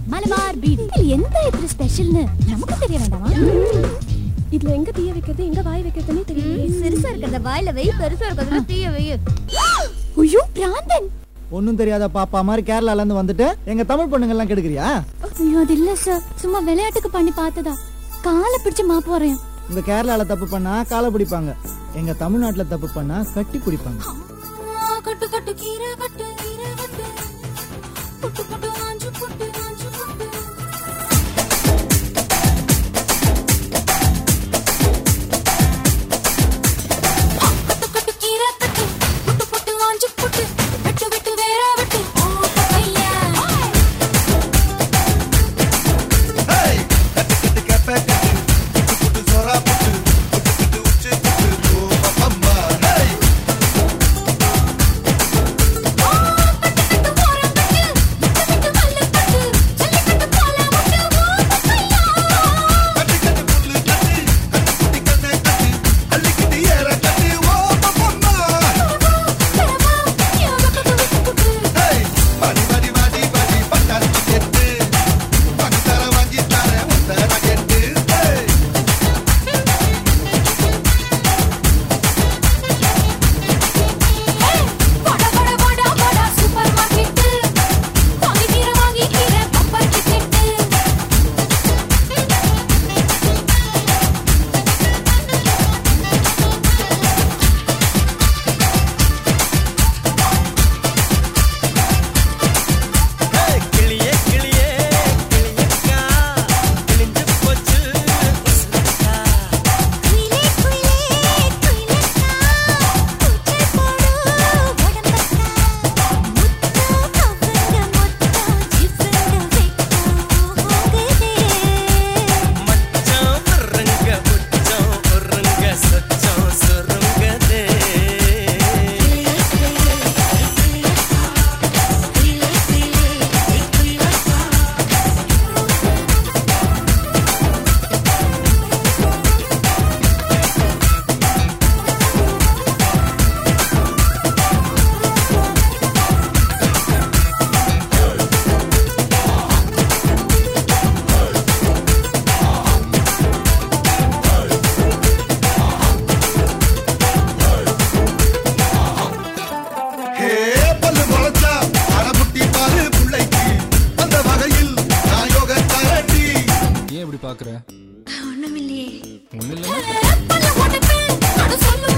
Malabar PT இதுல எந்த இத்திரி ஸ்பெஷல்னு நமக்கு தெரிய வேண்டாமா இதுல எங்க தீய வைக்கிறது எங்க வாய் வைக்கிறதுனே தெரியல சிறுசா இருக்கிறத வாயில வை பெருசா இருக்கிறதுல தீய வை ஐயோ பிராந்தன் ஒன்னும் தெரியாத பாப்பா மாதிரி கேரளால இருந்து வந்துட்டு எங்க தமிழ் பொண்ணுங்க எல்லாம் கெடுக்கிறியா ஐயோ அது இல்ல சார் சும்மா விளையாட்டுக்கு பண்ணி பார்த்ததா காலை பிடிச்சு மாப்பு வரேன் இந்த கேரளால தப்பு பண்ணா காலை பிடிப்பாங்க எங்க தமிழ்நாட்டுல தப்பு பண்ணா கட்டி பிடிப்பாங்க கட்டு கட்டு கீரை கட்டு கீரை கட்டு புட்டு புட்டு ஆஞ்சு புட்டு ஆஞ்சு புட்டு கட்டு கட்டு கீரை கட்டு புட்டு புட்டு ஆஞ்சு புட்டு விட்டு விட்டு வேற விட்டு ஓ பையா கிளியே கிளியே கிளியக்கா கிழிஞ்சு போச்சு உசுரக்கா. மச்சான் உருங்க உச்சம் உருங்க சொச்சம் சுருங்கதே ஏன் இப்படி பாக்குற ஒண்ணுமில்லையே ஒண்ணு இல்லைன்னா பல்ல ஓட்டப்பே நடு சொல்லு